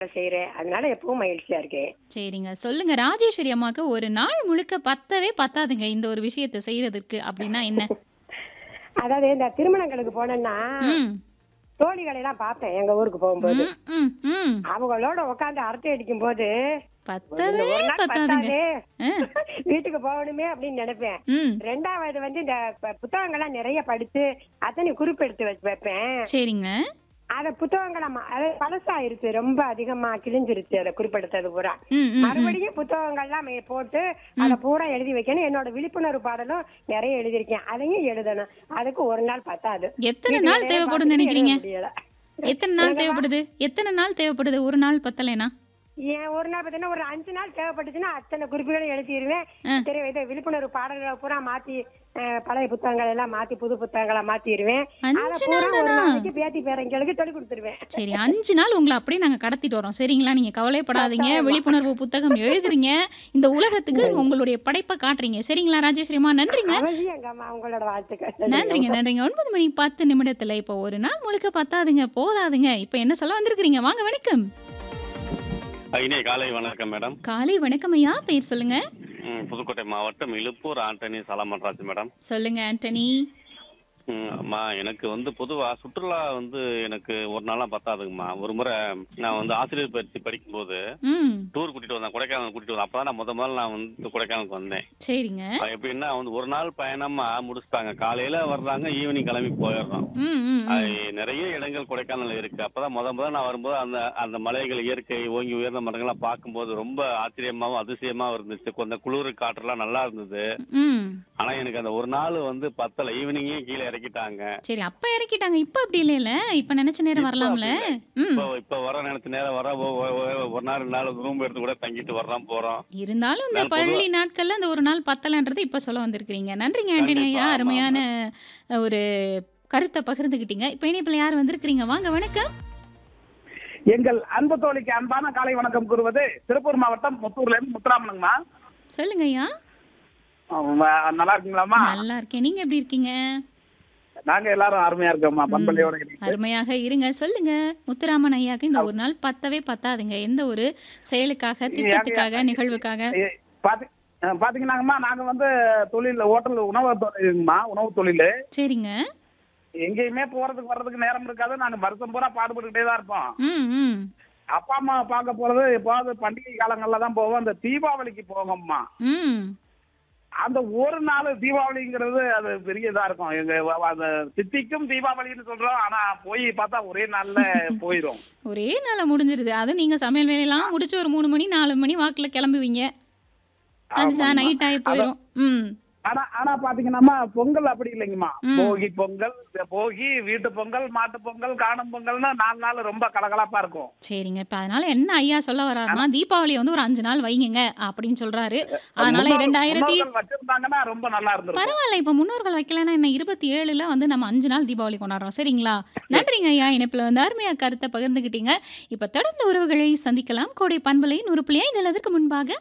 செய்றேன். அதனால எப்பவும் மகிழ்ச்சியா இருக்கேன். சரிங்க. சொல்லுங்க ராஜேஸ்வரி அம்மாக்கு ஒரு நாள் முழுக்க பத்தவே பத்தாதுங்க இந்த ஒரு விஷயத்த செய்றதுக்கு அப்படின்னா என்ன? அதாவது இந்த திருமணங்களுக்கு போனேன்னா, ம். தோழிகளை எல்லாம் பார்ப்பேன் எங்க ஊருக்கு போகும்போது. ம், ம், ம். அவங்களோட உட்கார்ந்து அரட்டை அடிக்கும்போது, பத்தவே ஒரு நாள் பத்தாதுங்க. பத்தாதே, ஆ. வீட்டுக்கு போகணுமே அப்படின்னு நினைப்பேன். ம். ரெண்டாவது வந்து இந்த ப- புத்தகங்கள்லாம் நிறைய படிச்சு அத்தனை குறிப்பெடுத்து வச்சு வைப்பேன். சரிங்க. அத புத்தகங்களை ம- அது பழசாயிருச்சு ரொம்ப அதிகமா கிழிஞ்சிருச்சு அதை குறிப்பெடுத்தது பூரா ம், ம், ம். மறுபடியும் புத்தகங்கள்லாம் மே- போட்டு அதை பூரா எழுதி வைக்கணும் என்னோட விழிப்புணர்வு பாடலும் நிறைய எழுதியிருக்கேன் அதையும் எழுதணும் அதுக்கு ஒரு நாள் பத்தாது எத்தனை வீட்டு நாள் வேலையை தேவைப்படும்னு பார்த்துட்டு நினைக்கிறீங்க? எழுத முடியல. எத்தனை நாள் தேவைப்படுது? எத்தனை நாள் தேவைப்படுது? ஒரு நாள் பத்தலைனா? ஏன் ஒரு நாள் பார்த்தீங்கன்னா ஒரு அஞ்சு நாள் தேவைப்பட்டுச்சுன்னா அத்தனை குறிப்புகளும் எழுதிடுவேன் ஆ. சரி இது விழிப்புணர்வு பாடல்களை பூரா மாத்தி அஹ், பழைய புத்தகங்கள் எல்லாம் மாத்தி புது புத்தகங்களை மாத்திடுவேன் அதை அஞ்சு பூரா நாள் ஒரு தானா? நாளைக்கு பேத்தி பேரங்களுக்கு சொல்லி கொடுத்துருவேன் சரி அஞ்சு நாள் உங்களை அப்படியே நாங்க கடத்திட்டு வரோம் சரிங்களா நீங்க கவலைப்படாதீங்க விழிப்புணர்வு புத்தகம் எழுதுறீங்க இந்த உலகத்துக்கு உங்களுடைய படைப்பை காட்டுறீங்க சரிங்களா ராஜேஸ்வரிமா நன்றிங்க அவசியம் அம்மா உங்களோட வாழ்த்துக்கள் நன்றிங்க நன்றிங்க ஒன்பது மணி பத்து நிமிடத்துல இப்போ ஒரு நாள் முழுக்க பத்தாதுங்க போதாதுங்க இப்போ என்ன சொல்ல வந்திருக்கிறீங்க வாங்க வணக்கம் இனிய காலை வணக்கம் மேடம் காலை வணக்கம் ஐயா பேர் சொல்லுங்க ம், புதுக்கோட்டை மாவட்டம் இலுப்பூர் ஆண்டனி சலாமன்ராஜ் மேடம் சொல்லுங்க ஆண்டனி ம், அம்மா எனக்கு வந்து பொதுவா சுற்றுலா வந்து எனக்கு ஒரு நாளா பத்தாதுங்கம்மா ஒரு முறை நான் வந்து ஆசிரியர் பயிற்சி படிக்கும்போது ம் டூர் கூட்டிட்டு வந்தேன் கொடைக்கானல் கூட்டிட்டு வந்தேன் அப்பதான் நான் முத முதல்ல நான் வந்து கொடைக்கானலுக்கு வந்தேன் சரிங்க அது எப்படின்னா வந்து ஒரு நாள் பயணமா முடிச்சுட்டாங்க காலையில வர்றாங்க ஈவினிங் கிளம்பி போயிடுறோம் ம் ம் அது ம். நிறைய இடங்கள் கொடைக்கானல் இருக்கு அப்பதான் முத முத நான் வரும்போது அந்த அந்த மலைகள் இயற்கை ஓங்கி உயர்ந்த மரங்கள்லாம் பார்க்கும்போது ரொம்ப ஆச்சரியமாவும் அதிசயமாவும் இருந்துச்சு கொஞ்சம் குளிர் காற்றெல்லாம் நல்லா இருந்தது ம் ஆனா எனக்கு அந்த ஒரு நாள் வந்து பத்தல ஈவினிங்கே கீழே இறக்கிட்டாங்க சரி அப்ப இறக்கிட்டாங்க இப்ப அப்படி இல்லைல்ல இப்ப நினைச்ச நேரம் இப்ப வரலாம்ல அப்படி ம் இப்போ இப்ப வர நினைச்ச நேரம் வர ஒ- ஒ- ஒ- ஒரு நாள் ரெண்டு நாள் ரூம் எடுத்து கூட தங்கிட்டு வர்றோம் போறோம் இருந்தாலும் இந்த நான் பொதுவா- பள்ளி நாட்கள்ல அந்த ஒரு நாள் பத்தலன்றது இப்ப சொல்ல வந்திருக்கிறீங்க நன்றிங்க ஆண்டனி ஐயா கண்டிப்பா, ஆமா, அருமையான அஹ், ஒரு கருத்தை பகிர்ந்துக்கிட்டீங்க இப்ப இணைப்புல யார் வந்திருக்கிறீங்க வாங்க வணக்கம் எங்கள் அன்பு தோழிக்கு அன்பான காலை வணக்கம் கூறுவது திருப்பூர் மாவட்டம் முத்தூர்ல இருந்து முத்துராமனுங்கம்மா சொல்லுங்க ஐயா ஆமா, நல்லா இருக்கீங்களாம்மா நல்லா இருக்கேன் நீங்க எப்படி இருக்கீங்க நாங்க எல்லாரும் அருமையா இருக்கோம்மா பண்பள்ளியோட இருக்கீங்க. அருமையாக இருங்க சொல்லுங்க முத்துராமன் ஐயாக்கு இந்த ஒரு நாள் பத்தவே பத்தாதுங்க எந்த ஒரு செயலுக்காக திட்டத்துக்காக நிகழ்வுக்காக ஏ, பாத்தி- அஹ், பாத்தீங்கன்னாங்கம்மா நாங்க வந்து தொழில் ஹோட்டல் உணவு தொழிலுங்கம்மா உணவு தொழில் சரிங்க எங்கேயுமே போறதுக்கு வர்றதுக்கு நேரம் இருக்காது நாங்க வருஷம் பூரா பாடுபட்டுக்கிட்டே தான் இருப்போம் ம் ம் அப்பா அம்மா பார்க்க போறது எப்பாவது பண்டிகை காலங்கள்ல தான் போவோம் அந்த தீபாவளிக்கு போவோம்மா ம் அந்த ஒரு நாள் தீபாவளிங்கிறது அது பெரிய இதா இருக்கும் எங்க வ- வ- அந்த சித்திக்கும் தீபாவளின்னு சொல்றோம் ஆனா போய் பார்த்தா ஒரே நாள்ல போயிரும் ஒரே நாள முடிஞ்சிருது அதுவும் நீங்க சமையல் வேலையெல்லாம் முடிச்சு ஒரு மூணு மணி நாலு மணி வாக்குல கிளம்புவீங்க அது ஆமாம்மா. நைட் ஆகி போயிடும் ம் ஆனா ஆனா பாத்தீங்கன்னா பொங்கல் அப்படி இல்லைங்கம்மா ம். போகி பொங்கல் இந்த போகி வீட்டு பொங்கல் மாட்டு பொங்கல் காணும் பொங்கல்னு நாலு நாள் ரொம்ப கலகலப்பா இருக்கும் சரிங்க இப்ப அதனால என்ன ஐயா சொல்ல வர்றாருன்னா தீபாவளி வந்து ஒரு அஞ்சு நாள் வைங்க அப்படின்னு சொல்றாரு அதனால முன்னோர்கள் இரண்டாயிரத்தி முன்னோர்கள் வச்சிருந்தாங்கன்னா ரொம்ப நல்லா இருந்திருக்கும் பரவாயில்ல இப்ப முன்னோர்கள் வைக்கலன்னா என்ன இருபத்தி ஏழுல வந்து நம்ம அஞ்சு நாள் தீபாவளி கொண்டாடுறோம் சரிங்களா நன்றிங்க ஐயா இணைப்புல வந்து அருமையா கருத்தை பகிர்ந்துக்கிட்டீங்க இப்ப தொடர்ந்து உறவுகளை சந்திக்கலாம் கோடை பண்பலை நூறு புள்ளி ஐந்து அதற்கு முன்பாக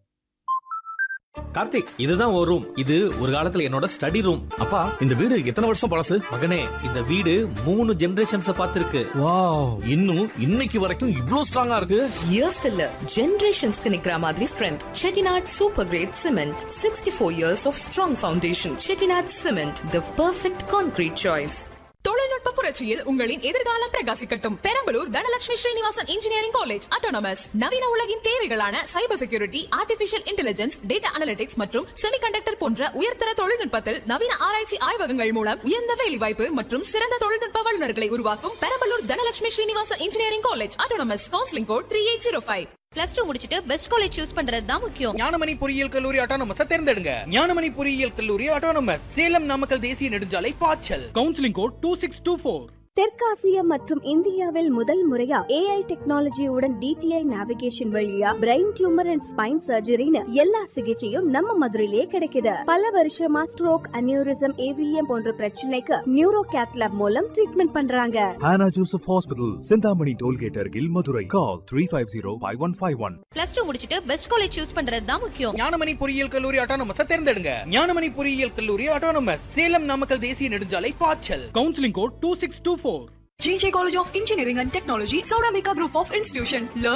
கார்த்திக் இதுதான் ஒரு ரூம் இது ஒரு காலத்துல என்னோட ஸ்டடி ரூம் அப்பா இந்த வீடு எத்தனை வருஷம் பழசு மகனே இந்த வீடு மூணு ஜெனரேஷன்ஸ் பார்த்திருக்கு வாவ் இன்னும் இன்னைக்கு வரைக்கும் இவ்ளோ ஸ்ட்ராங்கா இருக்கு இயர்ஸ் இல்ல ஜெனரேஷன்ஸ்க்கு நிக்கிற மாதிரி strength Chettinad super grade cement sixty four years of strong foundation Chettinad cement the perfect concrete choice தொழில்நுட்ப புரட்சியில் உங்களின் எதிர்காலம் பிரகாசிக்கட்டும் Perambalur Dhanalakshmi Srinivasan engineering college autonomous நவீன உலகின் தேவைகளான cyber security artificial intelligence data analytics மற்றும் செமிகண்டக்டர் போன்ற உயர்தர தொழில்நுட்பத்தில் நவீன ஆராய்ச்சி ஆய்வகங்கள் மூலம் உயர்ந்த வேலைவாய்ப்பு மற்றும் சிறந்த தொழில்நுட்ப வல்லுநர்களை உருவாக்கும் Perambalur Dhanalakshmi Srinivasan engineering college autonomous counselling code three eight zero five plus two முடிச்சிட்டு பெஸ்ட் காலேஜ் சூஸ் பண்றது தான் முக்கியம் ஞானமணி பொறியியல் கல்லூரி ஆட்டோனமஸ் தேர்ந்தெடுங்க ஞானமணி பொறியியல் கல்லூரி ஆட்டோனமஸ் சேலம் நாமக்கல் தேசிய நெடுஞ்சாலை பாய்ச்சல் counselling code two six two four தெற்காசிய மற்றும் இந்தியாவில் முதல் முறையா ஏஐ டெக்னாலஜியுடன் டிடிஐ நேவிகேஷன் வழியா பிரெயின் டியூமர் அண்ட் ஸ்பைன் சர்ஜரின்னு எல்லா சிகிச்சையும் நம்ம மதுரையிலே கிடைக்குது பல வருஷமா ஸ்ட்ரோக் அனியூரிசம் ஏவிஎம் போன்ற பிரச்சனைக்கு நியூரோ கேத்லாப் மூலம் ட்ரீட்மெண்ட் பண்றாங்க Anna Joseph Hospital, Sindhamani Tollgate Argil, Madurai. Call 350-5151. Plus two முடிச்சிட்டு பெஸ்ட் காலேஜ் சூஸ் பண்றது தான் முக்கியம் ஞானமணி பொறியியல் கல்லூரி ஆட்டோனமஸ் தேர்ந்தெடுங்க ஞானமணி பொறியியல் கல்லூரி ஆட்டோனமஸ் சேலம் நாமக்கல் தேசிய நெடுஞ்சாலை பாய்ச்சல் counselling code two six two four JJ College of Engineering and Technology, Sauramika Group of Institution. Learn